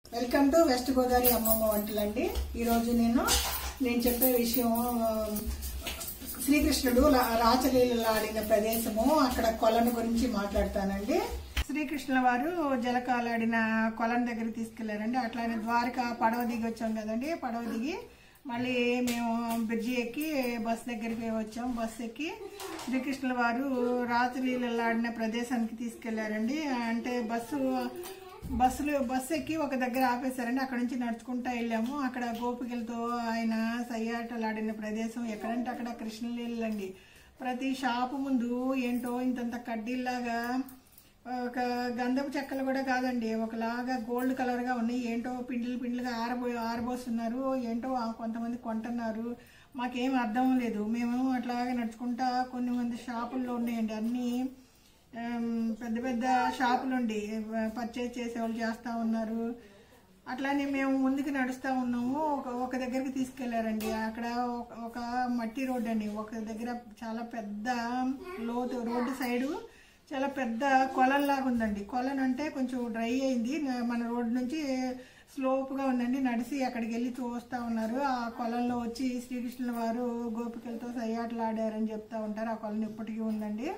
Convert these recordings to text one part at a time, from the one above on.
welcome to west Godavari అమ్మమ్మ వంటలండి ఈరోజు నేను నేను చెప్పే విషయం ఆ, శ్రీకృష్ణుడు లా- రాచలీలలు ఆడిన ప్రదేశము అక్కడ కొలను గురించి మాట్లాడతానండి శ్రీకృష్ణుల వారు జలకాలాడిన కొలను దగ్గర తీసుకెళ్లారండి అట్లానే ద్వారక పడవ దిగి వచ్చాం కదండి పడవ దిగి మళ్ళీ మేము బ్రిడ్జి ఎక్కి బస్ దగ్గరికి వచ్చాం బస్ ఎక్కి శ్రీకృష్ణుల వారు రాత్రిలీలలు ఆడిన ప్రదేశానికి తీసుకెళ్లారండి అంటే బస్సు బస్సులు బస్సు ఎక్కి ఒక దగ్గర ఆపేశారండి అక్కడ నుంచి నడుచుకుంటా వెళ్ళాము అక్కడ గోపికలతో ఆయన సయ్యాటలు ఆడిన ప్రదేశం ఎక్కడంటే అక్కడ కృష్ణలీలండి ప్రతి షాపు ముందు ఏంటో ఇంతంత కడ్డీల్లాగా ఒక గంధపు చెక్కలు కూడా కాదండి ఒకలాగా గోల్డ్ కలర్ గా ఉన్నాయి ఏంటో పిండిలు పిండిలుగా ఆరబో ఆరబోస్తున్నారు ఏంటో ఆ కొంతమంది కొంటున్నారు మాకేం అర్థం లేదు మేము అట్లాగే నడుచుకుంటా కొన్ని మంది షాపుల్లో ఉన్నాయండి అన్నీ ఆమ్, పెద్ద పెద్ద షాపులు ఉండి పర్చేజ్ చేసేవాళ్ళు చేస్తూ ఉన్నారు అట్లానే మేము ముందుకు నడుస్తూ ఉన్నాము ఒక ఒక దగ్గరికి తీసుకెళ్లారండి అక్కడ ఒక- ఒక మట్టి రోడ్డు అండి ఒక దగ్గర చాలా పెద్ద లోతు రోడ్డు సైడు చాలా పెద్ద కొలంలాగా ఉందండి కొలను అంటే కొంచెం డ్రై అయింది న- మన రోడ్డు నుంచి స్లోప్గా ఉందండి నడిచి అక్కడికి వెళ్ళి చూస్తూ ఉన్నారు ఆ కొలంలో వచ్చి శ్రీకృష్ణుల వారు గోపికలతో సయ్యాటలు ఆడారని చెప్తా ఉంటారు ఆ కొలను ఇప్పటికీ ఉందండి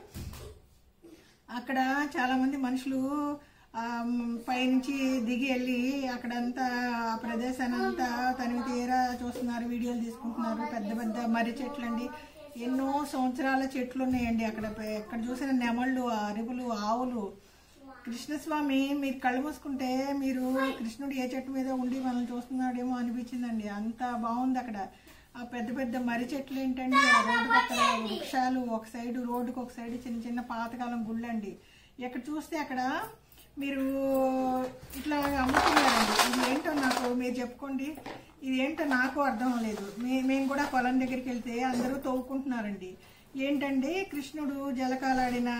అక్కడ చాలా మంది మనుషులు ఆ, మ్, పైనుంచి దిగి వెళ్ళి అక్కడంతా ఆ ప్రదేశాన్ని అంతా తనివి తీరా చూస్తున్నారు వీడియోలు తీసుకుంటున్నారు పెద్ద పెద్ద మర్రి చెట్లు అండి ఎన్నో సంవత్సరాల చెట్లు ఉన్నాయండి అక్కడ పె- ఎక్కడ చూసిన నెమళ్ళు అరుపులు ఆవులు కృష్ణస్వామి మీరు కళ్ళు మూసుకుంటే మీరు కృష్ణుడు ఏ చెట్టు మీద ఉండి మనల్ని చూస్తున్నాడేమో అనిపించిందండి అంత బాగుంది అక్కడ ఆ పెద్ద పెద్ద మర్రి చెట్లు ఏంటండి ఆ రోడ్డు పక్కన వృక్షాలు ఒక సైడ్ రోడ్డుకి ఒక సైడ్ చిన్న చిన్న పాతకాలం గుళ్ళండి ఎక్కడ చూస్తే అక్కడ మీరు ఇట్లా అమ్ముతున్నారండి ఇది ఏంటో నాకు మీరు చెప్పుకోండి ఇది ఏంటో నాకు అర్థం లేదు మే మేము కూడా పొలం దగ్గరికి వెళ్తే అందరూ తవ్వుకుంటున్నారండి ఏంటంటే కృష్ణుడు జలకాలాడిన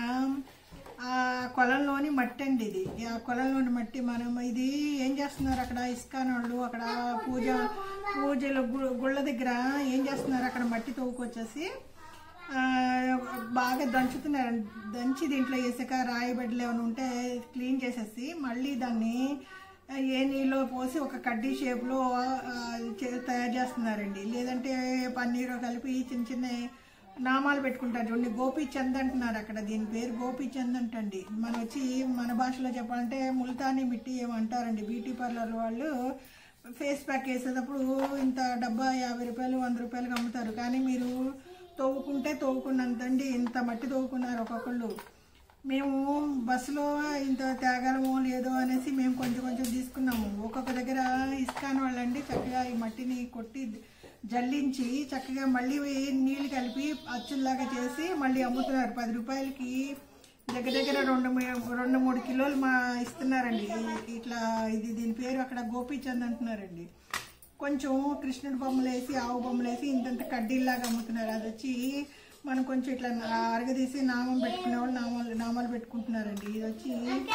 ఆ కొలంలోని మట్టి అండి ఇది ఆ కొలంలోని మట్టి మనం ఇది ఏం చేస్తున్నారు అక్కడ ఇస్కాన్ వాళ్ళు అక్కడ పూజ పూజలు గు- గుళ్ళ దగ్గర ఏం చేస్తున్నారు అక్కడ మట్టి తవ్వుకొచ్చేసి ఆ, బాగా దంచుతున్నారు దంచి దీంట్లో ఇసుక రాయి బెడ్లు ఏమైనా ఉంటే క్లీన్ చేసేసి మళ్ళీ దాన్ని ఆ, ఏ నీళ్ళు పోసి ఒక కడ్డీ షేప్లో ఆ, చే- తయారు చేస్తున్నారండి లేదంటే పన్నీరు కలిపి చిన్న చిన్న నామాలు పెట్టుకుంటారు చూడండి గోపీచంద్ అంటున్నారు అక్కడ దీని పేరు గోపీచంద్ అంటండి మనం వచ్చి మన భాషలో చెప్పాలంటే ముల్తానీ మిట్టి ఏమంటారండి బ్యూటీ పార్లర్ వాళ్ళు ఫేస్ ప్యాక్ వేసేటప్పుడు ఇంత డబ్బా యాభై రూపాయలు వంద రూపాయలకి అమ్ముతారు కానీ మీరు తవ్వుకుంటే తవ్వుకున్నంతండి ఇంత మట్టి తవ్వుకున్నారు ఒక్కొక్కళ్ళు మేము బస్సులో ఇంత త్యాగాలమో లేదో అనేసి మేము కొంచెం కొంచెం తీసుకున్నాము ఒక్కొక్క దగ్గర ఇస్కాన్ వాళ్ళండి చక్కగా ఈ మట్టిని కొట్టి జల్లించి చక్కగా మళ్ళీ నీళ్ళు కలిపి అచ్చుల్లాగా చేసి మళ్ళీ అమ్ముతున్నారు పది రూపాయలకి దగ్గర దగ్గర రెండు మే- రెండు మూడు కిలోలు మా ఇస్తున్నారండి ఇట్లా ఇది దీని పేరు అక్కడ గోపీచంద్ అంటున్నారండి కొంచెం కృష్ణుడి బొమ్మలు వేసి ఆవు బొమ్మలు వేసి ఇంతంత కడ్డీల్లాగా అమ్ముతున్నారు అది వచ్చి మనం కొంచెం ఇట్లా అరగదీసి నామం పెట్టుకునే వాళ్ళు నామాలు నామాలు పెట్టుకుంటున్నారండి ఇది వచ్చి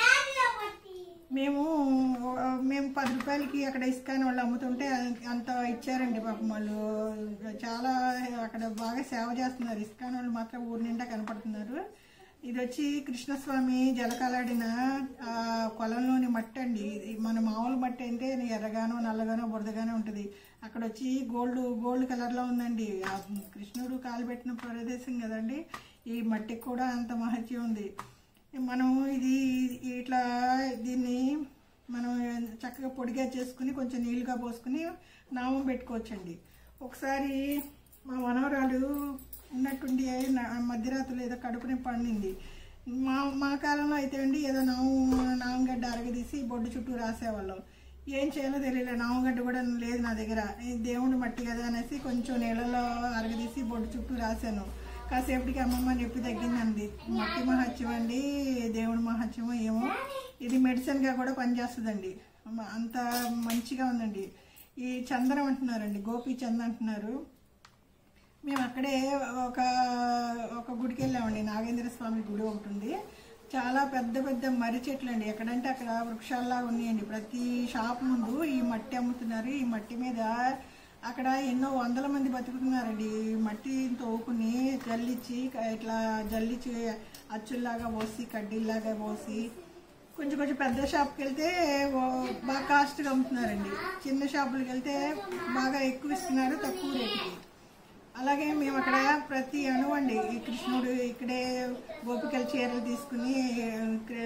మేము ఆ, మేము పది రూపాయలకి అక్కడ ఇసుకాని వాళ్ళు అమ్ముతుంటే అంత ఇచ్చారండి పాపం వాళ్ళు చాలా అక్కడ బాగా సేవ చేస్తున్నారు ఇసుకాని వాళ్ళు మాత్రం ఊరి నిండా కనపడుతున్నారు ఇది వచ్చి కృష్ణస్వామి జలకాలాడిన ఆ, కొలంలోని మట్టి అండి ఇది మన మామూలు మట్టి అంటే ఎర్రగానో నల్లగానో బురదగానో ఉంటుంది అక్కడ వచ్చి గోల్డ్ గోల్డ్ కలర్లో ఉందండి ఆ కృష్ణుడు కాలు పెట్టిన ప్రదేశం కదండి ఈ మట్టికి కూడా అంత మహత్యం ఉంది మనం ఇది ఇట్లా దీన్ని మనం చక్కగా పొడిగా చేసుకుని కొంచెం నీళ్ళుగా పోసుకుని నామం పెట్టుకోవచ్చండి ఒకసారి మా మనవరాలు ఉన్నట్టుండి నా- మధ్యరాత్రులు ఏదో కడుపునే పండింది మా మా కాలంలో అయితే అండి ఏదో నాము నామగడ్డ అరగదీసి బొడ్డు చుట్టూ రాసేవాళ్ళం ఏం చేయాలో తెలియలే నామగడ్డ కూడా లేదు నా దగ్గర ఈ దేవుడి మట్టి కదా అనేసి కొంచెం నీళ్ళలో అరగదీసి బొడ్డు చుట్టూ రాశాను కాసేపటికి అమ్మమ్మ నొప్పి తగ్గిందండి మట్టి మహత్యం అండి దేవుడి మహత్యమో ఏమో ఇది మెడిసిన్గా కూడా పనిచేస్తుందండి అమ్మ, అంత మంచిగా ఉందండి ఈ చందనం అంటున్నారండి గోపి చంద్ అంటున్నారు మేము అక్కడే ఒక ఒక గుడికి వెళ్ళామండి నాగేంద్ర స్వామి గుడి ఒకటి ఉంది చాలా పెద్ద పెద్ద మర్రి చెట్లు అండి ఎక్కడంటే అక్కడ వృక్షాల్లా ఉన్నాయండి ప్రతి షాప్ ముందు ఈ మట్టి అమ్ముతున్నారు ఈ మట్టి మీద అక్కడ ఎన్నో వందల మంది బతుకుతున్నారండి ఈ మట్టి తవ్వుకుని జల్లిచ్చి ఇట్లా జల్లిచ్చి అచ్చుల్లాగా పోసి కడ్డీల్లాగా పోసి కొంచెం కొంచెం పెద్ద షాప్కి వెళ్తే ఓ బాగా కాస్ట్గా అమ్ముతున్నారండి చిన్న షాపులకు వెళ్తే బాగా ఎక్కువ ఇస్తున్నారు తక్కువ రేటుకి అలాగే మేము అక్కడ ప్రతి అణువండి ఈ కృష్ణుడు ఇక్కడే గోపికల చీరలు తీసుకుని ఇక్కడ,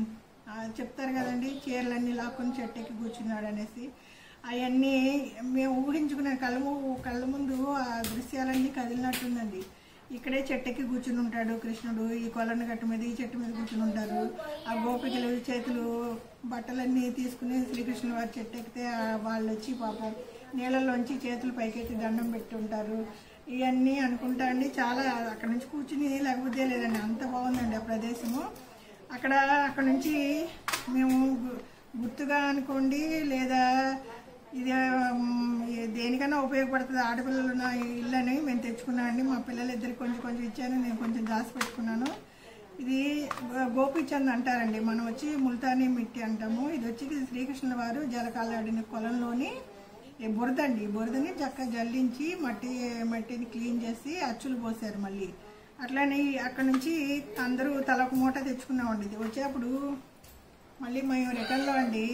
ఆ, చెప్తారు కదండి చీరలన్నీ లాక్కొని చెట్టెక్కి కూర్చున్నాడు అనేసి అవన్నీ మేము ఊహించుకునే కళ్ళ ము- కళ్ళ ముందు ఆ దృశ్యాలన్నీ కదిలినట్టుందండి ఇక్కడే చెట్టెక్కి కూర్చుని ఉంటాడు కృష్ణుడు ఈ కొలను గట్టు మీద ఈ చెట్టు మీద కూర్చుని ఉంటారు ఆ గోపికలు చేతులు బట్టలన్నీ తీసుకుని శ్రీకృష్ణుడు వారి చెట్టు ఎక్కితే ఆ వాళ్ళు వచ్చి పాపం నీళ్ళల్లోంచి చేతులు పైకెత్తి దండం పెట్టి ఉంటారు ఇవన్నీ అనుకుంటా అండి చాలా అక్కడ నుంచి కూర్చుని లేకపోతే లేదండి అంత బాగుందండి ఆ ప్రదేశము అక్కడ అక్కడ నుంచి మేము గు- గుర్తుగా అనుకోండి లేదా ఇది ఉమ్, ఇది దేనికైనా ఉపయోగపడుతుంది ఆడపిల్లలు ఉన్న ఇల్లు అని మేము తెచ్చుకున్నామండి మా పిల్లలు ఇద్దరికి కొంచెం కొంచెం ఇచ్చాను నేను కొంచెం దాచి పెట్టుకున్నాను ఇది గో- గోపీచంద్ అంటారండి మనం వచ్చి ముల్తానీ మిట్టి అంటాము ఇది వచ్చి శ్రీకృష్ణుల వారు జలకాలాడిన కొలంలోని ఈ బురద అండి ఈ బురదని చక్కగా జల్లించి మట్టి మట్టిని క్లీన్ చేసి అచ్చులు పోసారు మళ్ళీ అట్లానే అక్కడ నుంచి అందరూ తలకు మూట తెచ్చుకున్నామండి ఇది వచ్చేప్పుడు మళ్ళీ మేము రిటర్న్లో అండి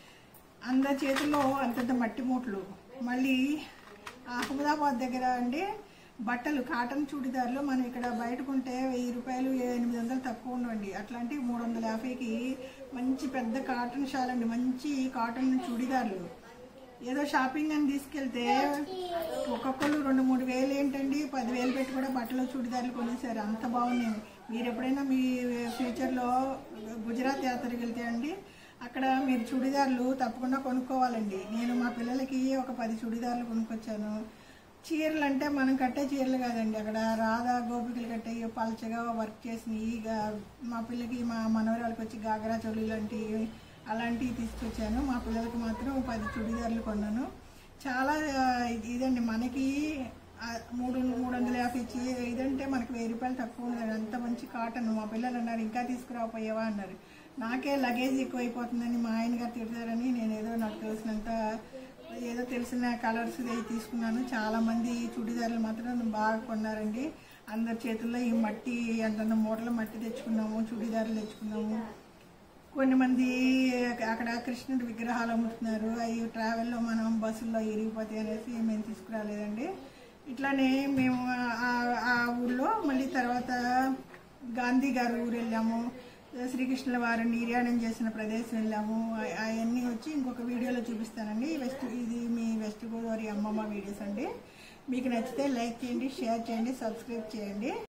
అందరి చేతుల్లో అంతంత మట్టి మూటలు మళ్ళీ అహ్మదాబాద్ దగ్గర అండి బట్టలు కాటన్ చూడిదార్లు మనం ఇక్కడ బయట కొంటే వెయ్యి రూపాయలు ఎనిమిది వందలు తక్కువ ఉండవండి అట్లాంటి మూడు వందల యాభైకి మంచి పెద్ద కాటన్ షాల్ అండి మంచి కాటన్ చూడిదార్లు ఏదో షాపింగ్ అని తీసుకెళ్తే ఒక్కొక్కరు రెండు మూడు వేలు ఏంటండి పదివేలు పెట్టి కూడా బట్టలు చూడిదార్లు కొనేసారు అంత బాగున్నాయి మీరు ఎప్పుడైనా మీ ఫ్యూచర్లో గుజరాత్ యాత్రకి వెళ్తే అండి అక్కడ మీరు చూడిదార్లు తప్పకుండా కొనుక్కోవాలండి నేను మా పిల్లలకి ఒక పది చూడిదార్లు కొనుక్కొచ్చాను చీరలు అంటే మనం కట్టే చీరలు కాదండి అక్కడ రాధా గోపికలు కట్టే పలచగా వర్క్ చేసినవి ఇక మా పిల్లకి మా మనవరాలకి వచ్చి గాగరా చోళీ లాంటివి అలాంటివి తీసుకొచ్చాను మా పిల్లలకి మాత్రం పది చుడిదార్లు కొన్నాను చాలా ఆ, ఇదండి మనకి ఆ, మూడు మూడు వందల యాభై ఇచ్చి ఇదంటే మనకి వెయ్యి రూపాయలు తక్కువ ఉన్నది అంత మంచి కాటన్ మా పిల్లలు అన్నారు ఇంకా తీసుకురాపోయావా అన్నారు నాకే లగేజ్ ఎక్కువ అయిపోతుందని మా ఆయన గారు తిడతారని నేను ఏదో నాకు తెలిసినంత ఏదో తెలిసిన కలర్స్ తీసుకున్నాను చాలా మంది చుడిదార్లు మాత్రం బాగా కొన్నారండి అందరి చేతుల్లో ఈ మట్టి అంతంత మూటల మట్టి తెచ్చుకున్నాము చుడిదార్లు తెచ్చుకున్నాము కొన్ని మంది అక్కడ కృష్ణుడి విగ్రహాలు అమ్ముతున్నారు అవి ట్రావెల్లో మనం బస్సుల్లో ఇరిగిపోతాయి అనేసి మేము తీసుకురాలేదండి ఇట్లానే మేము ఆ- ఆ ఊళ్ళో మళ్ళీ తర్వాత గాంధీ గారు ఊరు వెళ్ళాము శ్రీకృష్ణుల వారు నిర్యాణం చేసిన ప్రదేశం వెళ్ళాము అ- అవన్నీ వచ్చి ఇంకొక వీడియోలో చూపిస్తానండి వెస్ట్ ఇది మీ వెస్ట్ గోదావరి అమ్మమ్మ వీడియోస్ అండి మీకు నచ్చితే లైక్ చేయండి షేర్ చేయండి సబ్స్క్రైబ్ చేయండి